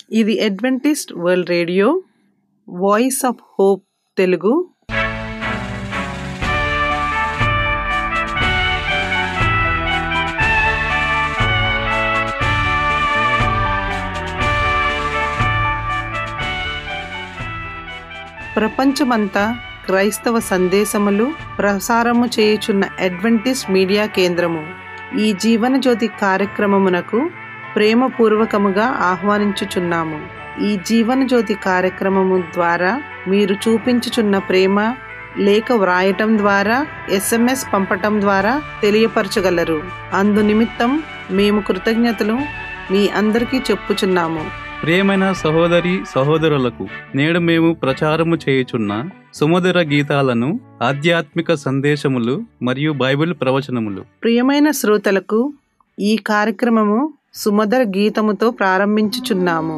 ఇది Adventist World Radio Voice of Hope Telugu ప్రపంచమంతా క్రైస్తవ సందేశములు ప్రసారము చేయుచున్న అడ్వెంటిస్ట్ మీడియా కేంద్రము ఈ జీవనజ్యోతి కార్యక్రమమునకు ప్రేమపూర్వకముగా ఆహ్వానించుచున్నాము ఈ జీవనజ్యోతి కార్యక్రమము ద్వారా మీరు చూపించుచున్న ప్రేమ లేఖ వ్రాయటం ద్వారా ఎస్ఎంఎస్ పంపటం ద్వారా తెలియపరచగలరు అందు నిమిత్తం మేము కృతజ్ఞతలు మీ అందరికీ చెప్పుచున్నాము ప్రియమైన సహోదరి సహోదరులకు నేడు మేము ప్రచారము చేయుచున్న సుమధుర గీతాలను ఆధ్యాత్మిక సందేశములు మరియు బైబిల్ ప్రవచనములు ప్రియమైన శ్రోతలకు ఈ కార్యక్రమము సుమధుర గీతముతో ప్రారంభించుచున్నాము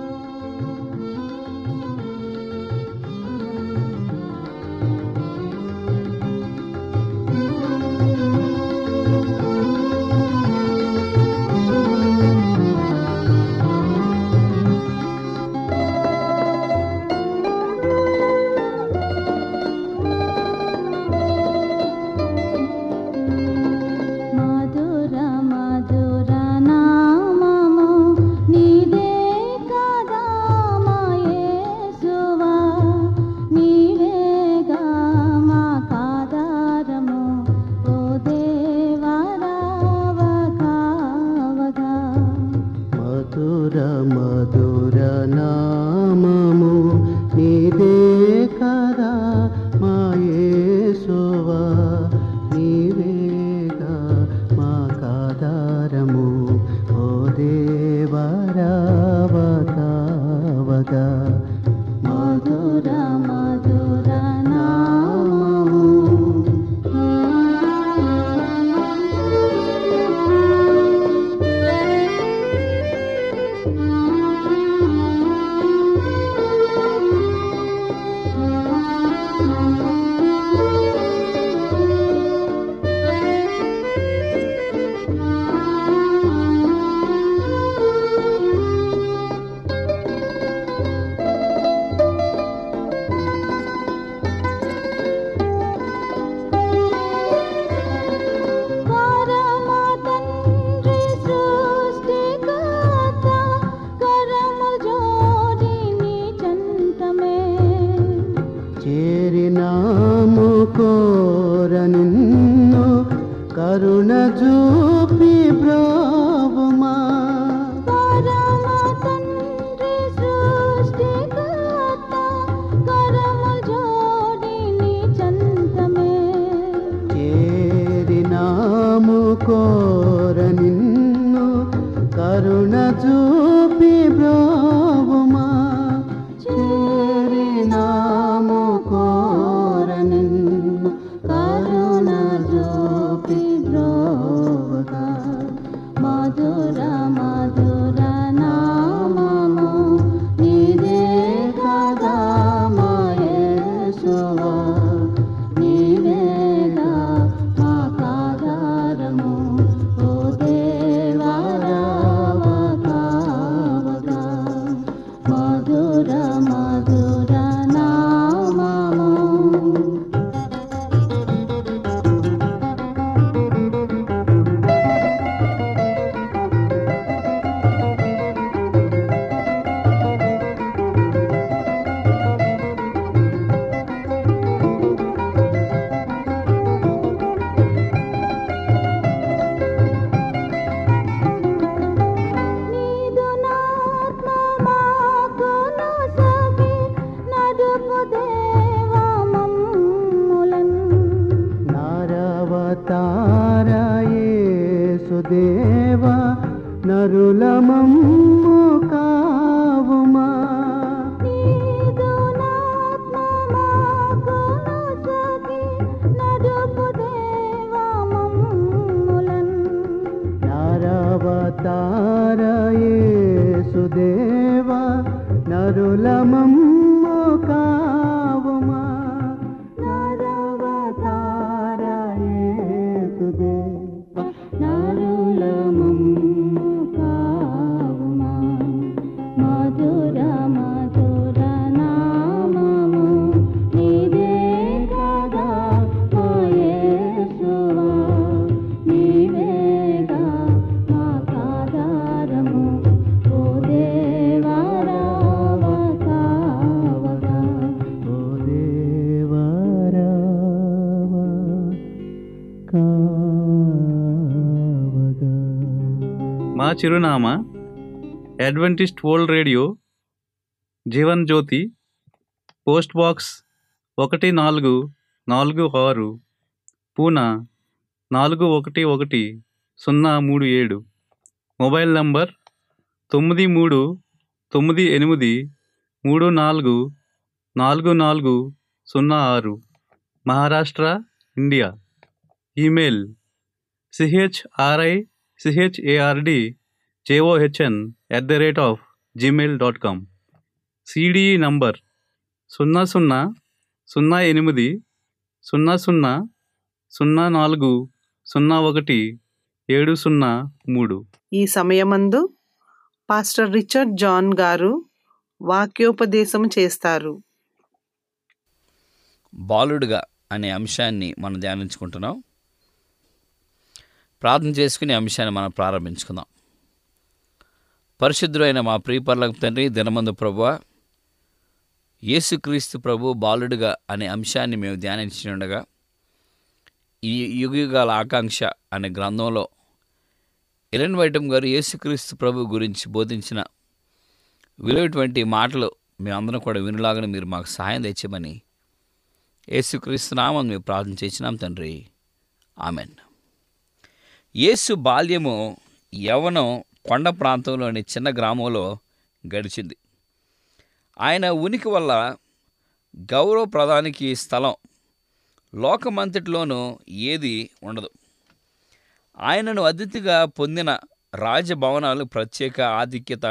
మధుర మధుర నామము నీదే కదా మాయేసువా నీవేగా మా కాదారము ఓ దేవరావగావగా మధుర మధుర నామము నీదే కదా మాయేసువా నీవేగా మా కాదారము ఓ దేవరావగావగా మధుర మధుర నామము పరమ తండ్రి సృష్టికర్త కరము జోడి నీ చెంతమే చేరినాము కోర నిన్ను కరుణ చూపి బ్రోవుమా పరమ తండ్రి సృష్టికర్త కరము జోడి నీ చెంతమే చేరినాము కోర నిన్ను కరుణ చూపి బ్రోవుమా చేరినాము కోర నిన్ను కరుణ చూపి బ్రోవగా మధుర మధుర నామము నీదే కదా మాయేసువా నీవేగా మా కాదారము ఓ దేవరావగావగా మధుర మధుర నామము నీదు నాత్మ మాకును సగి నడుపు దేవా మమ్ములన్ నారవతారయేసుదేవ నరులమమ్ము కావుమా నీదు నాత్మ మాకును సగి నడుపు దేవా మమ్ములన్ నారవతారయేసుదేవ నరులమమ్ము కావుమా నారవతారయేసుదేవ నరులమమ్ము కావుమా మధుర చిరునామా Adventist World Radio Jeevan Jyothi post box ఒకటి నాలుగు నాలుగు ఆరు పూనా నాలుగు ఒకటి ఒకటి సున్నా మూడు ఏడు మొబైల్ నంబర్ తొమ్మిది మూడు తొమ్మిది ఎనిమిది మూడు నాలుగు నాలుగు నాలుగు సున్నా ఆరు Maharashtra India email C H R I C H A R D J O H N at the rate of Gmail dot com C D E number సున్నా సున్నా సున్నా ఎనిమిది సున్నా సున్నా సున్నా నాలుగు సున్నా ఒకటి ఏడు సున్నా మూడు ఈ సమయమందు పాస్టర్ రిచర్డ్ జాన్ గారు వాక్యోపదేశం చేస్తారు బాలుడుగా అనే అంశాన్ని మనం ధ్యానించుకుంటున్నాం ప్రార్థన చేసుకునే అంశాన్ని మనం ప్రారంభించుకుందాం పరిశుద్ధుడైన మా ప్రియపర్లకు తండ్రి దినమందు ప్రభువ యేసుక్రీస్తు ప్రభు బాలుడుగా అనే అంశాన్ని మేము ధ్యానించినగా ఈ యుగయుగాల ఆకాంక్ష అనే గ్రంథంలో ఎలెన్ వైటం గారు యేసుక్రీస్తు ప్రభు గురించి బోధించిన విలువటువంటి మాటలు మేమందరం కూడా వినలాగానే మీరు మాకు సహాయం తెచ్చమని యేసుక్రీస్తు నామం మేము ప్రార్థన చేసినాం తండ్రి ఆమెన్ యేసు బాల్యము యవనం కొండ ప్రాంతంలోని చిన్న గ్రామంలో గడిచింది ఆయన ఉనికి వల్ల గౌరవ ప్రధానికి స్థలం లోకమంతటిలోనూ ఏది ఉండదు ఆయనను అతిథిగా పొందిన రాజభవనాలు ప్రత్యేక ఆధిక్యత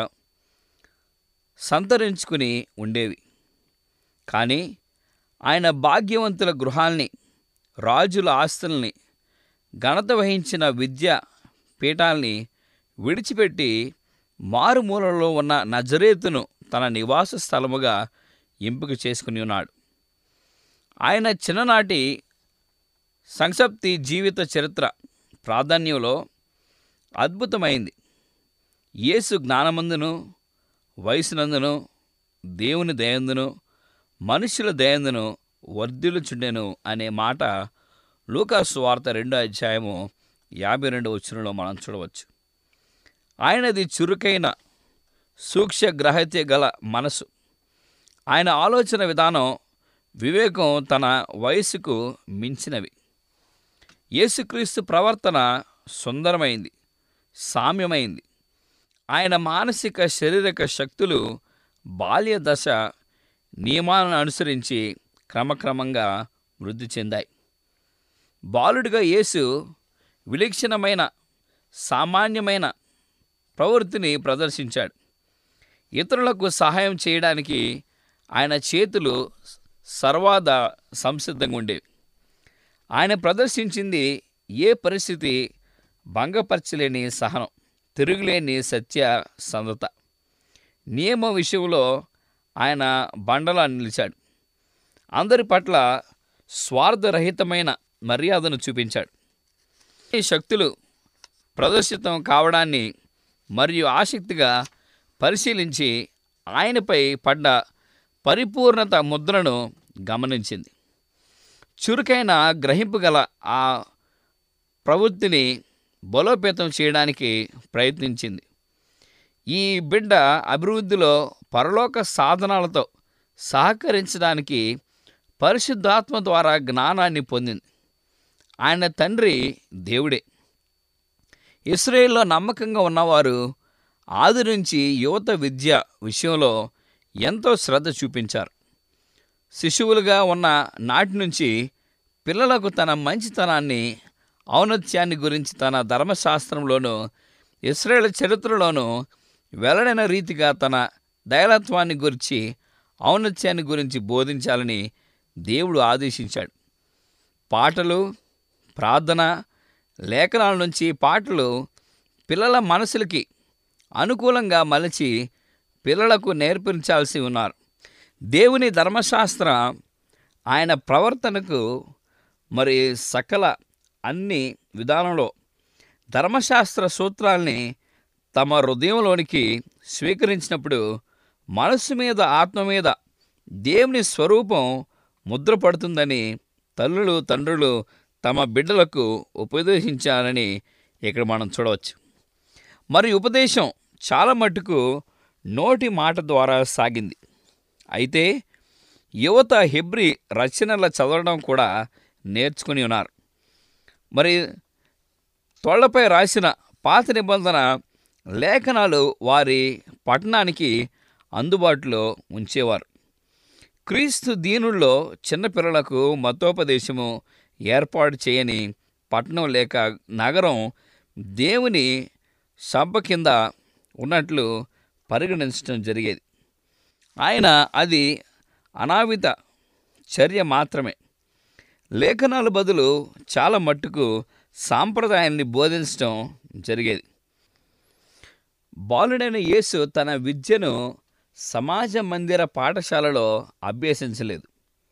సంతరించుకుని ఉండేవి కానీ ఆయన భాగ్యవంతుల గృహాల్ని రాజుల ఆస్తుల్ని ఘనత వహించిన విద్య పీఠాల్ని విడిచిపెట్టి మారుమూలలో ఉన్న నజరేతును తన నివాస స్థలముగా ఎంపిక చేసుకుని ఉన్నాడు ఆయన చిన్ననాటి సంక్షప్తి జీవిత చరిత్ర ప్రాధాన్యంలో అద్భుతమైంది యేసు జ్ఞానమందును వయసునందును దేవుని దయందును మనుషుల దయందును వర్ధిల్లుచుండెను అనే మాట లూకాసు వార్త రెండో అధ్యాయము యాభై రెండు వచ్చినలో మనం చూడవచ్చు ఆయనది చురుకైన సూక్ష్మ గ్రహత్య గల మనసు ఆయన ఆలోచన విధానం వివేకం తన వయసుకు మించినవి యేసుక్రీస్తు ప్రవర్తన సుందరమైంది సామ్యమైంది ఆయన మానసిక శారీరక శక్తులు బాల్య దశ నియమాలను అనుసరించి క్రమక్రమంగా వృద్ధి చెందాయి బాలుడిగా యేసు విలక్షణమైన సామాన్యమైన ప్రవృత్తిని ప్రదర్శించాడు ఇతరులకు సహాయం చేయడానికి ఆయన చేతులు సర్వాద సంసిద్ధంగా ఉండేవి ఆయన ప్రదర్శించింది ఏ పరిస్థితి భంగపరచలేని సహనం తిరుగులేని సత్య సందత నియమ విషయంలో ఆయన బండలా నిలిచాడు అందరి పట్ల స్వార్థరహితమైన మర్యాదను చూపించాడు ఈ శక్తులు ప్రదర్శితం కావడాన్ని మరియు ఆసక్తిగా పరిశీలించి ఆయనపై పడ్డ పరిపూర్ణత ముద్రను గమనించింది చురుకైన గ్రహింపు గల ఆ ప్రవృత్తిని బలోపేతం చేయడానికి ప్రయత్నించింది ఈ బిడ్డ అభివృద్ధిలో పరలోక సాధనాలతో సహకరించడానికి పరిశుద్ధాత్మ ద్వారా జ్ఞానాన్ని పొందింది ఆయన తండ్రి దేవుడే ఇస్రాయేల్లో నమ్మకంగా ఉన్నవారు ఆది నుంచి యువత విద్య విషయంలో ఎంతో శ్రద్ధ చూపించారు శిశువులుగా ఉన్న నాటి నుంచి పిల్లలకు తన మంచితనాన్ని ఔన్నత్యాన్ని గురించి తన ధర్మశాస్త్రంలోనూ ఇస్రాయేల్ చరిత్రలోనూ వెల్లడైన రీతిగా తన దయలత్వాన్ని గురించి ఔన్నత్యాన్ని గురించి బోధించాలని దేవుడు ఆదేశించాడు పాటలు ప్రార్థన లేఖనాల నుంచి పాటలు పిల్లల మనసులకి అనుకూలంగా మలచి పిల్లలకు నేర్పించాల్సి ఉన్నారు దేవుని ధర్మశాస్త్ర ఆయన ప్రవర్తనకు మరి సకల అన్ని విధానంలో ధర్మశాస్త్ర సూత్రాల్ని తమ హృదయంలోనికి స్వీకరించినప్పుడు మనస్సు మీద ఆత్మ మీద దేవుని స్వరూపం ముద్రపడుతుందని తల్లులు తండ్రులు తమ బిడ్డలకు ఉపదేశించాలని ఇక్కడ మనం చూడవచ్చు మరి ఉపదేశం చాలా మట్టుకు నోటి మాట ద్వారా సాగింది అయితే యువత హెబ్రి రచనల చదవడం కూడా నేర్చుకుని ఉన్నారు మరి తోళ్లపై రాసిన పాత నిబంధన లేఖనాలు వారి పట్టణానికి అందుబాటులో ఉంచేవారు క్రీస్తు దీనుల్లో చిన్నపిల్లలకు మతోపదేశము ఏర్పాటు చేయని పట్టణం లేక నగరం దేవుని సభ కింద ఉన్నట్లు పరిగణించడం జరిగేది ఆయన అది అనావిత చర్య మాత్రమే లేఖనాల బదులు చాలా మట్టుకు సాంప్రదాయాన్ని బోధించడం జరిగేది బాలుడైన యేసు తన విద్యను సమాజ మందిర పాఠశాలలో అభ్యసించలేదు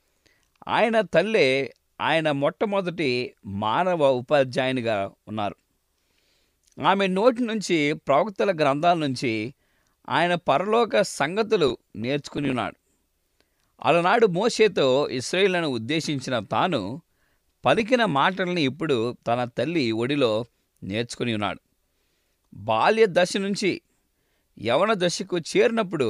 ఆయన తల్లే ఆయన మొట్టమొదటి మానవ ఉపాధ్యాయునిగా ఉన్నారు ఆమె నోటి నుంచి ప్రవక్తల గ్రంథాల నుంచి ఆయన పరలోక సంగతులు నేర్చుకుని ఉన్నాడు అలనాడు మోషేతో ఇస్రాయేళ్లను ఉద్దేశించిన తాను పలికిన మాటల్ని ఇప్పుడు తన తల్లి ఒడిలో నేర్చుకుని ఉన్నాడు బాల్య దశ నుంచి యవన దశకు చేరినప్పుడు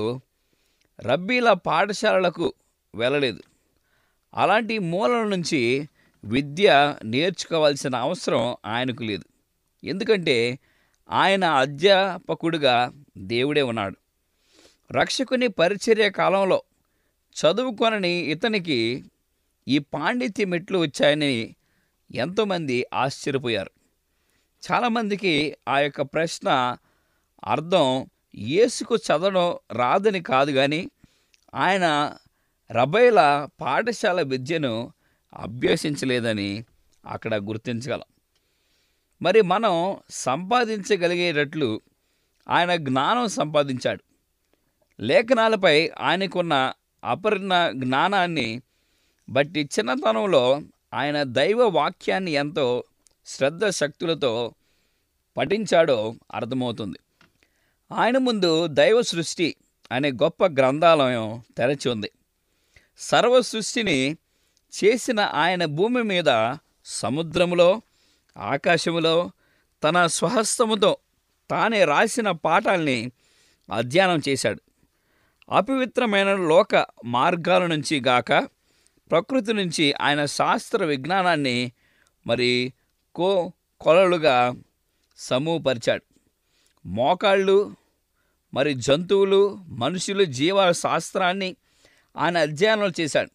రబ్బీల పాఠశాలలకు వెళ్ళలేదు అలాంటి మూలల నుంచి విద్య నేర్చుకోవాల్సిన అవసరం ఆయనకు లేదు ఎందుకంటే ఆయన అధ్యాపకుడిగా దేవుడే ఉన్నాడు రక్షకుని పరిచర్య కాలంలో చదువుకొనని ఇతనికి ఈ పాండిత్య మెట్లు వచ్చాయని ఎంతోమంది ఆశ్చర్యపోయారు చాలామందికి ఆ యొక్క ప్రశ్న అర్థం యేసుకు చదవడం రాదని కాదు కానీ ఆయన రబైల పాఠశాల విద్యను అభ్యసించలేదని అక్కడ గుర్తించగలం మరి మనం సంపాదించగలిగేటట్లు ఆయన జ్ఞానం సంపాదించాడు లేఖనాలపై ఆయనకున్న అపరిణ జ్ఞానాన్ని బట్టి చిన్నతనంలో ఆయన దైవ వాక్యాన్ని ఎంతో శ్రద్ధ శక్తులతో పఠించాడో అర్థమవుతుంది ఆయన ముందు దైవ సృష్టి అనే గొప్ప గ్రంథాలయం తెరచి ఉంది సర్వ సృష్టిని చేసిన ఆయన భూమి మీద సముద్రములో ఆకాశములో తన స్వహస్తముతో తానే రాసిన పాఠాల్ని అధ్యయనం చేశాడు అపవిత్రమైన లోక మార్గాల నుంచి గాక ప్రకృతి నుంచి ఆయన శాస్త్ర విజ్ఞానాన్ని మరి కో కొలలుగా సమూహపరిచాడు మోకాళ్ళు మరి జంతువులు మనుషులు జీవ శాస్త్రాన్ని ఆయన అధ్యయనం చేశాడు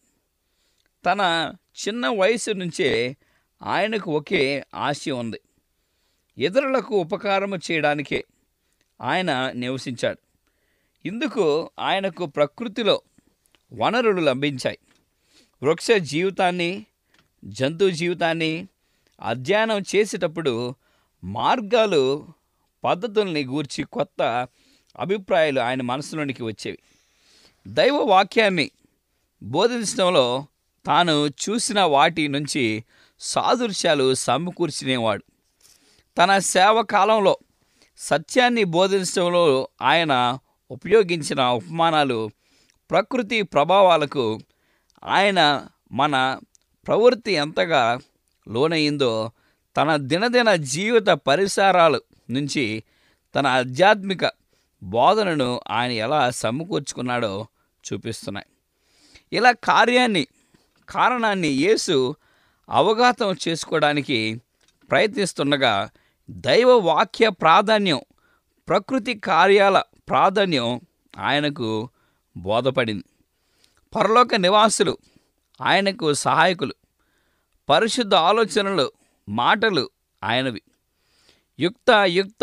తన చిన్న వయసు నుంచే ఆయనకు ఒకే ఆశయం ఉంది ఇతరులకు ఉపకారము చేయడానికే ఆయన నివసించాడు ఇందుకు ఆయనకు ప్రకృతిలో వనరులు లభించాయి వృక్ష జీవితాన్ని జంతు జీవితాన్ని అధ్యయనం చేసేటప్పుడు మార్గాలు పద్ధతుల్ని గూర్చి కొత్త అభిప్రాయాలు ఆయన మనసులోనికి వచ్చేవి దైవ వాక్యాన్ని బోధించడంలో తాను చూసిన వాటి నుంచి సాదృశ్యాలు సమకూర్చినేవాడు తన సేవ కాలంలో సత్యాన్ని బోధించడంలో ఆయన ఉపయోగించిన ఉపమానాలు ప్రకృతి ప్రభావాలకు ఆయన మన ప్రవృత్తి ఎంతగా లోనయిందో తన దినదిన జీవిత పరిసరాల నుంచి తన ఆధ్యాత్మిక బోధనను ఆయన ఎలా సమకూర్చుకున్నాడో చూపిస్తున్నాయి ఇలా కార్యాన్ని కారణాన్ని యేసు అవగాహన చేసుకోవడానికి ప్రయత్నిస్తుండగా దైవ వాక్య ప్రాధాన్యం ప్రకృతి కార్యాల ప్రాధాన్యం ఆయనకు బోధపడింది పరలోక నివాసులు ఆయనకు సహాయకులు పరిశుద్ధ ఆలోచనలు మాటలు ఆయనవి యుక్త యుక్త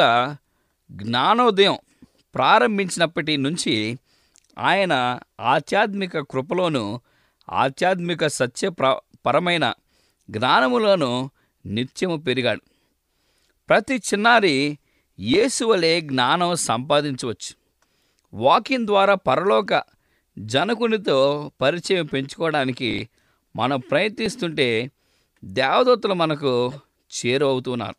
జ్ఞానోదయం ప్రారంభించినప్పటి నుంచి ఆయన ఆధ్యాత్మిక కృపలోను ఆధ్యాత్మిక సత్య ప్ర- పరమైన జ్ఞానములోను నిత్యము పెరిగాడు ప్రతి చిన్నారి యేసు వలె జ్ఞానం సంపాదించవచ్చు వాకింగ్ ద్వారా పరలోక జనకునితో పరిచయం పెంచుకోవడానికి మనం ప్రయత్నిస్తుంటే దేవదూతలు మనకు చేరువవుతున్నారు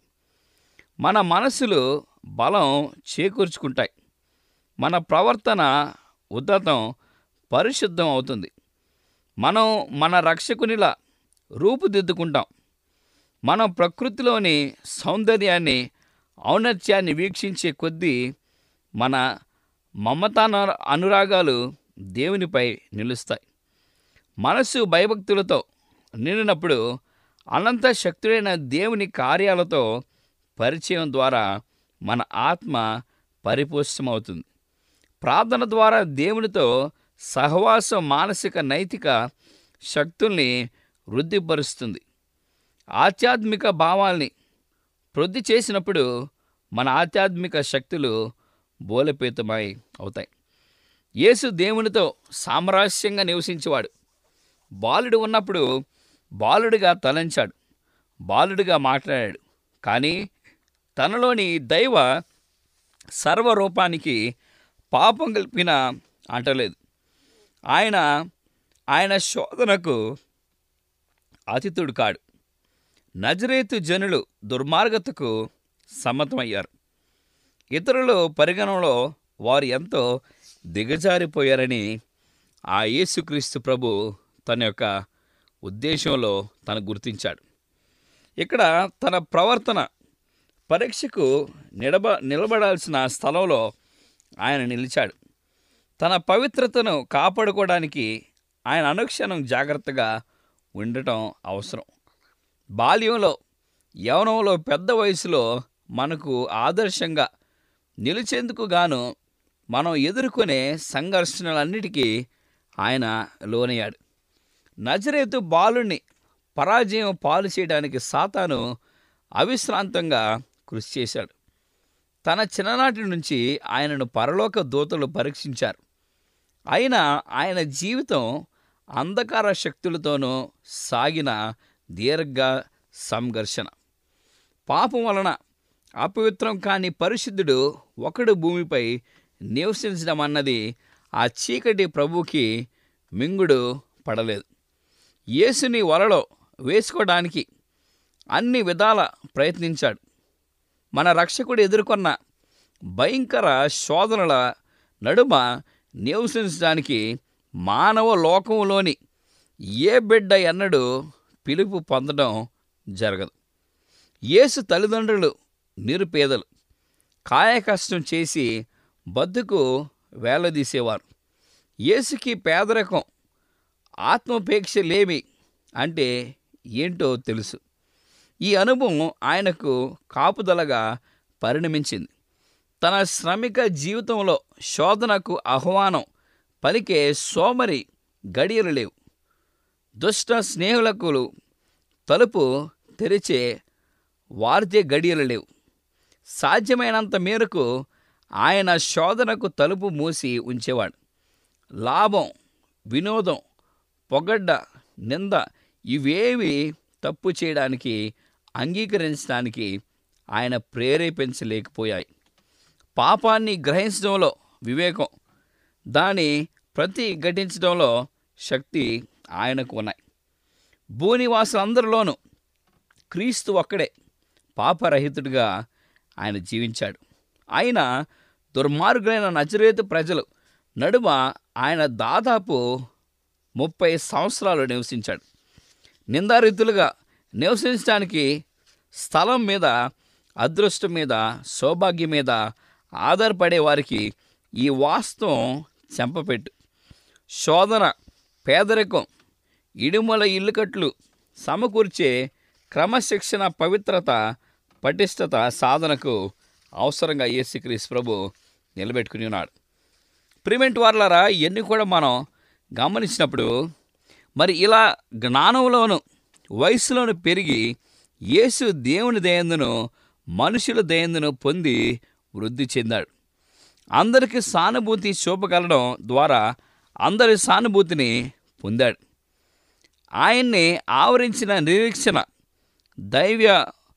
మన మనసులు బలం చేకూర్చుకుంటాయి మన ప్రవర్తన ఉద్ధతం పరిశుద్ధం అవుతుంది మనం మన రక్షకునిలా రూపుదిద్దుకుంటాం మనం ప్రకృతిలోని సౌందర్యాన్ని ఔన్నత్యాన్ని వీక్షించే కొద్దీ మన మమతాన అనురాగాలు దేవునిపై నిలుస్తాయి మనసు భయభక్తులతో నిండినప్పుడు అనంత శక్తుడైన దేవుని కార్యాలతో పరిచయం ద్వారా మన ఆత్మ పరిపుష్టమవుతుంది ప్రార్థన ద్వారా దేవునితో సహవాసం మానసిక నైతిక శక్తుల్ని వృద్ధిపరుస్తుంది ఆధ్యాత్మిక భావాల్ని వృద్ధి చేసినప్పుడు మన ఆధ్యాత్మిక శక్తులు బోలపేతమై అవుతాయి యేసు దేవునితో సామరస్యంగా నివసించేవాడు బాలుడు ఉన్నప్పుడు బాలుడిగా తలంచాడు బాలుడిగా మాట్లాడాడు కానీ తనలోని దైవ సర్వరూపానికి పాపం కలిపిన అంటలేదు ఆయన ఆయన శోధనకు అతిథుడు కాడు నజరేతు జనులు దుర్మార్గతకు సమ్మతమయ్యారు ఇతరుల పరిగణనలో వారు ఎంతో దిగజారిపోయారని ఆ యేసుక్రీస్తు ప్రభు తన యొక్క ఉద్దేశంలో తను గుర్తించాడు ఇక్కడ తన ప్రవర్తన పరీక్షకు నిలబ నిలబడాల్సిన స్థలంలో ఆయన నిలిచాడు తన పవిత్రతను కాపాడుకోవడానికి ఆయన అనుక్షణం జాగ్రత్తగా ఉండటం అవసరం బాల్యంలో యవనంలో పెద్ద వయసులో మనకు ఆదర్శంగా నిలిచేందుకు గాను మనం ఎదుర్కొనే సంఘర్షణలన్నిటికీ ఆయన లోనయ్యాడు నజరేతు బాలుని పరాజయం పాలు చేయడానికి సాతాను అవిశ్రాంతంగా కృషి చేశాడు తన చిన్ననాటి నుంచి ఆయనను పరలోక దూతలు పరీక్షించారు అయినా ఆయన జీవితం అంధకార శక్తులతోనూ సాగిన దీర్ఘ సంఘర్షణ పాపం వలన అపవిత్రం కాని పరిశుద్ధుడు ఒకడు భూమిపై నివసించడం అన్నది ఆ చీకటి ప్రభువుకి మింగుడు పడలేదు యేసుని వలలో వేసుకోవడానికి అన్ని విధాల ప్రయత్నించాడు మన రక్షకుడు ఎదుర్కొన్న భయంకర శోధనల నడుమ నివసించడానికి మానవ లోకంలోని ఏ బిడ్డ ఎన్నడూ పిలుపు పొందడం జరగదు యేసు తల్లిదండ్రులు నిరుపేదలు కాయకష్టం చేసి బతుకు వేలదీసేవారు యేసుకి పేదరికం ఆత్మపేక్ష లేమి అంటే ఏంటో తెలుసు ఈ అనుభవం ఆయనకు కాపుదలగా పరిణమించింది తన శ్రమిక జీవితంలో శోధనకు ఆహ్వానం పలికే సోమరి గడియలు లేవు దుష్ట స్నేహితులకు తలుపు తెరిచే వారితే గడియలు లేవు సాధ్యమైనంత మేరకు ఆయన శోధనకు తలుపు మూసి ఉంచేవాడు లాభం వినోదం పొగడ్డ నింద ఇవేవి తప్పు చేయడానికి అంగీకరించడానికి ఆయన ప్రేరేపించలేకపోయాయి పాపాన్ని గ్రహించడంలో వివేకం దాన్ని ప్రతి ఘటించడంలో శక్తి ఆయనకు ఉన్నాయి భూనివాసులందరిలోనూ క్రీస్తు ఒక్కడే పాపరహితుడిగా ఆయన జీవించాడు ఆయన దుర్మార్గులైన నజరేతు ప్రజలు నడుమ ఆయన దాదాపు ముప్పై సంవత్సరాలు నివసించాడు నిందారితులుగా నివసించడానికి స్థలం మీద అదృష్టం మీద సౌభాగ్యం మీద ఆధారపడే వారికి ఈ వాస్తవం చెంపపెట్టు శోధన పేదరికం ఇడుమల ఇల్లుకట్లు సమకూర్చే క్రమశిక్షణ పవిత్రత పటిష్టత సాధనకు అవసరంగా యేసుక్రీస్తు ప్రభు నిలబెట్టుకుని ఉన్నాడు ప్రిమెంట్ వార్లరా ఇవన్నీ కూడా మనం గమనించినప్పుడు మరి ఇలా జ్ఞానంలోను వయసులోను పెరిగి యేసు దేవుని దయందును మనుషుల దయందును పొంది వృద్ధి చెందాడు అందరికీ సానుభూతి చూపగలడం ద్వారా అందరి సానుభూతిని పొందాడు ఆయన్ని ఆవరించిన నిరీక్షణ దైవ్య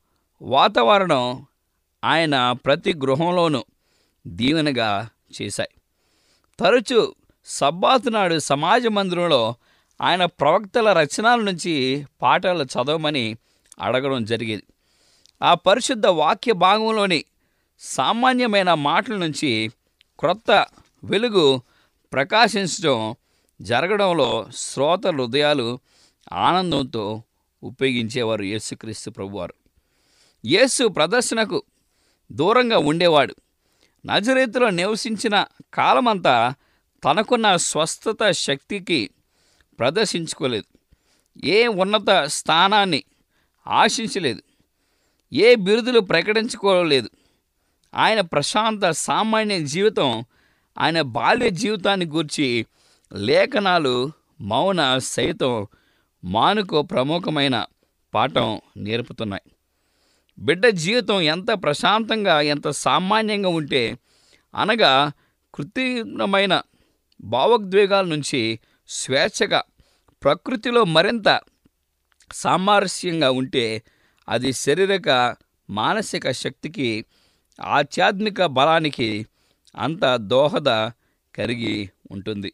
వాతావరణం ఆయన ప్రతి గృహంలోనూ దీవెనగా చేశాయి తరచూ సబ్బాతు నాడు సమాజ మందిరంలో ఆయన ప్రవక్తల రచనల నుంచి పాఠాలు చదవమని అడగడం జరిగేది ఆ పరిశుద్ధ వాక్య భాగంలోని సామాన్యమైన మాటల నుంచి క్రొత్త వెలుగు ప్రకాశించడం జరగడంలో శ్రోత హృదయాలు ఆనందంతో ఉపయోగించేవారు యేసుక్రీస్తు ప్రభువారు యేసు ప్రదర్శనకు దూరంగా ఉండేవాడు నజరేతులో నివసించిన కాలమంతా తనకున్న స్వస్థత శక్తికి ప్రదర్శించుకోలేదు ఏ ఉన్నత స్థానాన్ని ఆశించలేదు ఏ బిరుదులు ప్రకటించుకోలేదు ఆయన ప్రశాంత సామాన్య జీవితం ఆయన బాల్య జీవితాన్ని గూర్చి లేఖనాలు మౌన సైతం మానుకో ప్రముఖమైన పాఠం నేర్పుతున్నాయి బిడ్డ జీవితం ఎంత ప్రశాంతంగా ఎంత సామాన్యంగా ఉంటే అనగా కృత్రిమమైన భావోద్వేగాల నుంచి స్వేచ్ఛగా ప్రకృతిలో మరింత సామరస్యంగా ఉంటే అది శారీరక మానసిక శక్తికి ఆధ్యాత్మిక బలానికి అంత దోహద కలిగి ఉంటుంది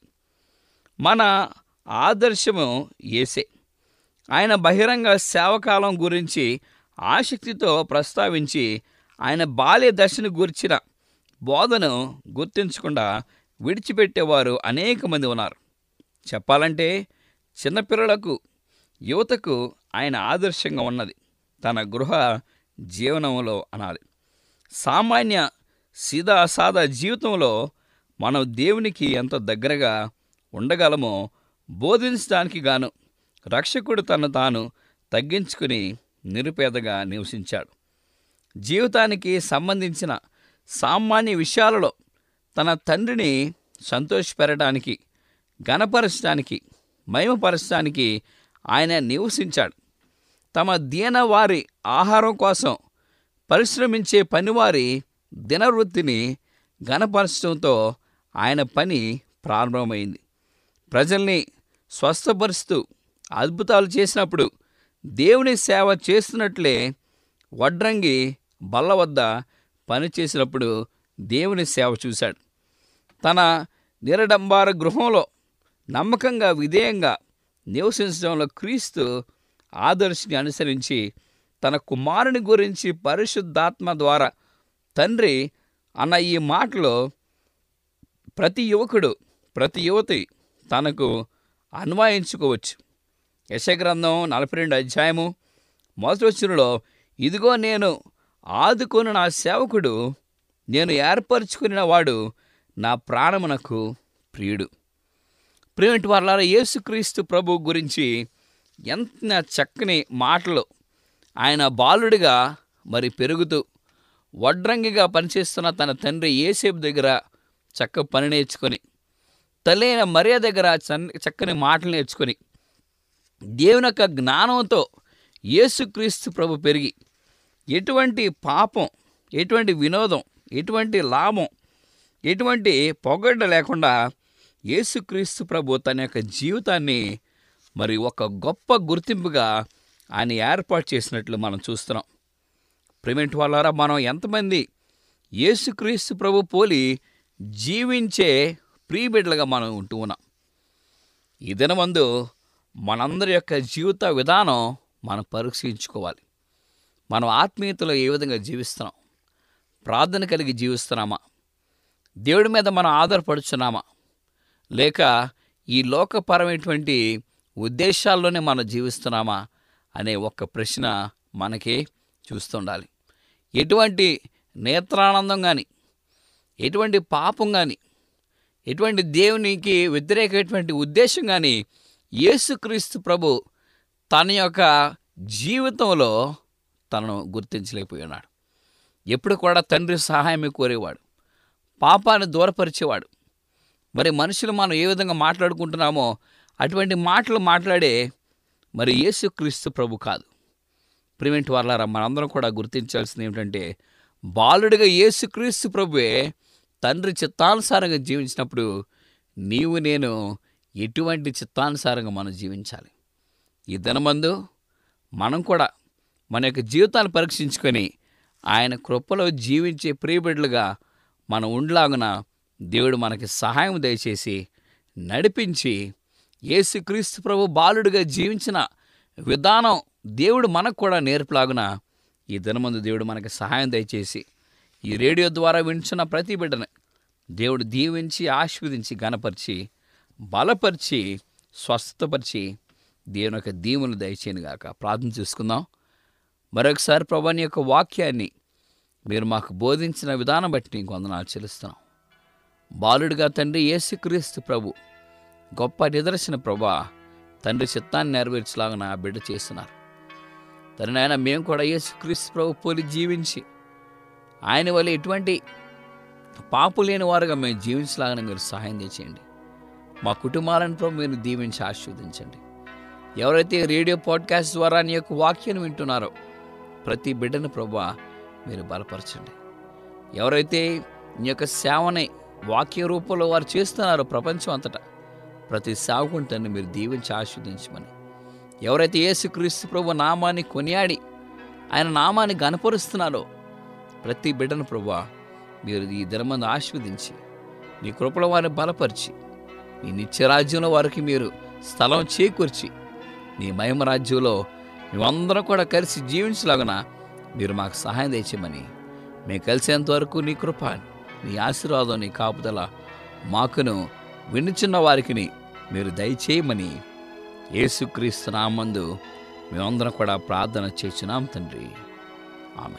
మన ఆదర్శము ఏసే ఆయన బహిరంగ సేవకాలం గురించి ఆసక్తితో ప్రస్తావించి ఆయన బాల్య దశను గురించిన బోధను గుర్తించకుండా విడిచిపెట్టేవారు అనేక మంది ఉన్నారు చెప్పాలంటే చిన్నపిల్లలకు యువతకు ఆయన ఆదర్శంగా ఉన్నది తన గృహ జీవనంలో అనాలి సామాన్య సీదా సాదా జీవితంలో మనం దేవునికి ఎంత దగ్గరగా ఉండగలమో బోధించడానికి గాను రక్షకుడు తను తాను తగ్గించుకుని నిరుపేదగా నివసించాడు జీవితానికి సంబంధించిన సామాన్య విషయాలలో తన తండ్రిని సంతోషపెట్టడానికి గణపరచడానికి మహిమపరచడానికి ఆయన నివసించాడు తమ దీన వారి ఆహారం కోసం పరిశ్రమించే పనివారి దినవృత్తిని గణపరచడంతో ఆయన పని ప్రారంభమైంది ప్రజల్ని స్వస్థపరుస్తూ అద్భుతాలు చేసినప్పుడు దేవుని సేవ చేస్తున్నట్లే వడ్రంగి బల్ల వద్ద పనిచేసినప్పుడు దేవుని సేవ చూశాడు తన నిరడంబార గృహంలో నమ్మకంగా విధేయంగా నివసించడంలో క్రీస్తు ఆదర్శని అనుసరించి తన కుమారుని గురించి పరిశుద్ధాత్మ ద్వారా తండ్రి అన్న ఈ మాటలో ప్రతి యువకుడు ప్రతి యువతి తనకు అన్వయించుకోవచ్చు యశగ్రంథం నలభై రెండు అధ్యాయము మొదటి వచ్చినలో ఇదిగో నేను ఆదుకొని నా సేవకుడు నేను ఏర్పరచుకున్న వాడు నా ప్రాణమునకు ప్రియుడు ప్రియుటి వాళ్ళ యేసుక్రీస్తు ప్రభు గురించి ఎంత చక్కని మాటలు ఆయన బాలుడిగా మరి పెరుగుతూ వడ్రంగిగా పనిచేస్తున్న తన తండ్రి ఏసేపు దగ్గర చక్క పని నేర్చుకొని తల్లి అయిన మరియ దగ్గర చన్- చక్కని మాటలు నేర్చుకొని దేవుని యొక్క జ్ఞానంతో యేసుక్రీస్తు ప్రభు పెరిగి ఎటువంటి పాపం ఎటువంటి వినోదం ఎటువంటి లాభం ఎటువంటి పొగడ్డ లేకుండా యేసుక్రీస్తు ప్రభు తన యొక్క జీవితాన్ని మరి ఒక గొప్ప గుర్తింపుగా ఆయన ఏర్పాటు చేసినట్లు మనం చూస్తున్నాం ప్రిమెంట్ వాళ్ళారా మనం ఎంతమంది యేసుక్రీస్తు ప్రభు పోలి జీవించే ప్రియబిడ్డలుగా మనం ఉంటూ ఉన్నాం ఈ దినమందు మనందరి యొక్క జీవిత విధానం మనం పరీక్షించుకోవాలి మనం ఆత్మీయతలో ఏ విధంగా జీవిస్తున్నాం ప్రార్థన కలిగి జీవిస్తున్నామా దేవుడి మీద మనం ఆధారపడుచున్నామా లేక ఈ లోకపరమైనటువంటి ఉద్దేశాల్లోనే మనం జీవిస్తున్నామా అనే ఒక్క ప్రశ్న మనకి చూస్తుండాలి ఎటువంటి నేత్రానందం కానీ ఎటువంటి పాపం కానీ ఎటువంటి దేవునికి వ్యతిరేకమైనటువంటి ఉద్దేశం కానీ యేసుక్రీస్తు ప్రభు తన యొక్క జీవితంలో తనను గుర్తించలేకపోయి ఉన్నాడు ఎప్పుడు కూడా తండ్రి సహాయమే కోరేవాడు పాపాన్ని దూరపరిచేవాడు మరి మనుషులు మనం ఏ విధంగా మాట్లాడుకుంటున్నామో అటువంటి మాటలు మాట్లాడే మరి యేసుక్రీస్తు ప్రభు కాదు ప్రివెంట్ వాళ్ళారా మనందరం కూడా గుర్తించాల్సింది ఏమిటంటే బాలుడిగా యేసుక్రీస్తు ప్రభువే తండ్రి చిత్తానుసారంగా జీవించినప్పుడు నీవు నేను ఎటువంటి చిత్తానుసారంగా మనం జీవించాలి ఈ దినమందు మనం కూడా మన యొక్క జీవితాన్ని పరీక్షించుకొని ఆయన కృపలో జీవించే ప్రియబిడ్డలుగా మనం ఉండలాగున దేవుడు మనకి సహాయం దయచేసి నడిపించి యేసుక్రీస్తు ప్రభు బాలుడిగా జీవించిన విధానం దేవుడు మనకు కూడా నేర్పులాగున ఈ దినమందు దేవుడు మనకి సహాయం దయచేసి ఈ రేడియో ద్వారా వింటున్న ప్రతి బిడ్డని దేవుడు దీవించి ఆశీర్వదించి గణపరిచి బలపరిచి స్వస్థపరిచి దేవుని యొక్క దీవులు దయచేయను గాక ప్రార్థన చేసుకుందాం మరొకసారి ప్రభాని యొక్క వాక్యాన్ని మీరు మాకు బోధించిన విధానం బట్టి నీకు వందనాలు చెల్లిస్తున్నాం బాలుడిగా తండ్రి యేసుక్రీస్తు ప్రభు గొప్ప నిదర్శన ప్రభా తండ్రి చిత్తాన్ని నెరవేర్చలాగా నా బిడ్డ చేస్తున్నారు తండ్రి నాయన మేము కూడా యేసుక్రీస్తు ప్రభు పోలి జీవించి ఆయన వల్ల ఎటువంటి పాపు లేని వారుగా మేము జీవించలాగానే మీరు సహాయం చేయండి మా కుటుంబాలను ప్రభు మీరు దీవించి ఆశీర్వదించండి ఎవరైతే రేడియో పాడ్కాస్ట్ ద్వారా నీ యొక్క వాక్యాన్ని వింటున్నారో ప్రతి బిడ్డను ప్రభా మీరు బలపరచండి ఎవరైతే నీ యొక్క సేవని వాక్య రూపంలో వారు చేస్తున్నారో ప్రపంచం అంతటా ప్రతి సేవకుంటాన్ని మీరు దీవించి ఆస్వాదించమని ఎవరైతే యేసుక్రీస్తు ప్రభు నామాన్ని కొనియాడి ఆయన నామాన్ని గనపరుస్తున్నారో ప్రతి బిడ్డను ప్రభా మీరు ఈ దినమందు ఆస్వాదించి నీ కృపలో వారిని బలపరిచి నీ నిత్యరాజ్యంలో వారికి మీరు స్థలం చేకూర్చి నీ మహిమ రాజ్యంలో మేమందరం కూడా కలిసి జీవించలాగున మీరు మాకు సహాయం తెచ్చమని మేము కలిసేంత వరకు నీ కృప నీ ఆశీర్వాదం నీ కాపుదల మాకును వినుచున్న వారికి మీరు దయచేయమని యేసుక్రీస్తు నామందు మేమందరం కూడా ప్రార్థన చేస్తున్నాం తండ్రి ఆమె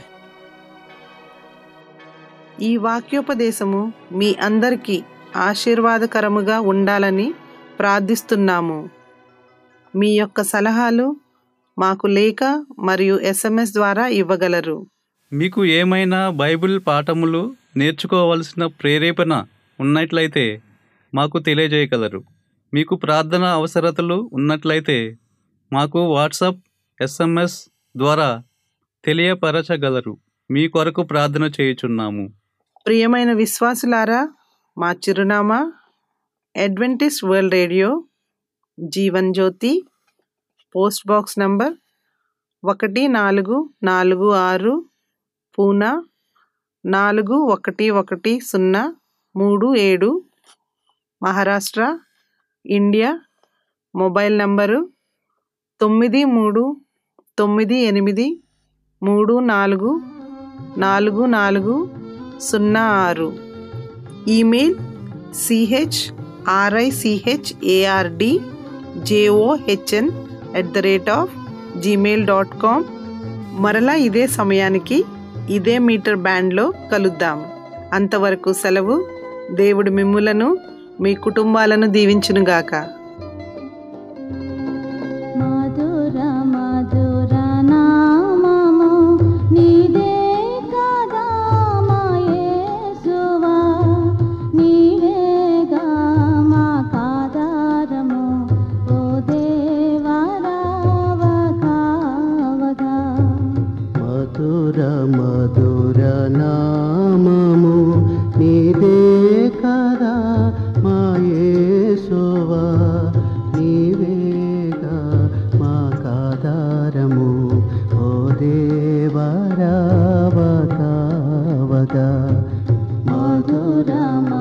ఈ వాక్యోపదేశము మీ అందరికీ ఆశీర్వాదకరముగా ఉండాలని ప్రార్థిస్తున్నాము మీ యొక్క సలహాలు మాకు లేఖ మరియు ఎస్ఎంఎస్ ద్వారా ఇవ్వగలరు మీకు ఏమైనా బైబిల్ పాఠములు నేర్చుకోవలసిన ప్రేరేపణ ఉన్నట్లయితే మాకు తెలియజేయగలరు మీకు ప్రార్థన అవసరతలు ఉన్నట్లయితే మాకు వాట్సాప్ ఎస్ఎంఎస్ ద్వారా తెలియపరచగలరు మీ కొరకు ప్రార్థన చేయుచున్నాము ప్రియమైన విశ్వాసులారా మా చిరునామా Adventist World Radio Jeevan Jyothi post box number ఒకటి నాలుగు నాలుగు ఆరు పూనా నాలుగు ఒకటి ఒకటి సున్నా మూడు ఏడు మహారాష్ట్ర ఇండియా మొబైల్ నంబరు తొమ్మిది మూడు తొమ్మిది ఎనిమిది మూడు నాలుగు నాలుగు నాలుగు సున్నా ఆరు email C H R I C H A R D J O H N at the rate of Gmail dot com మరలా ఇదే సమయానికి ఇదే మీటర్ బ్యాండ్లో కలుద్దాం అంతవరకు సెలవు దేవుడు మిమ్ములను మీ కుటుంబాలను దీవించునుగాక మధుర మధుర నామము నీదే కదా మా యేసువా నీవేగా మా కాదారము ఓ దేవా రావగా వగా మధుర మధుర నామము నీదే కదా మా యేసువా నీవేగా మా కాదారము ఓ దేవరావగా వగా మధుర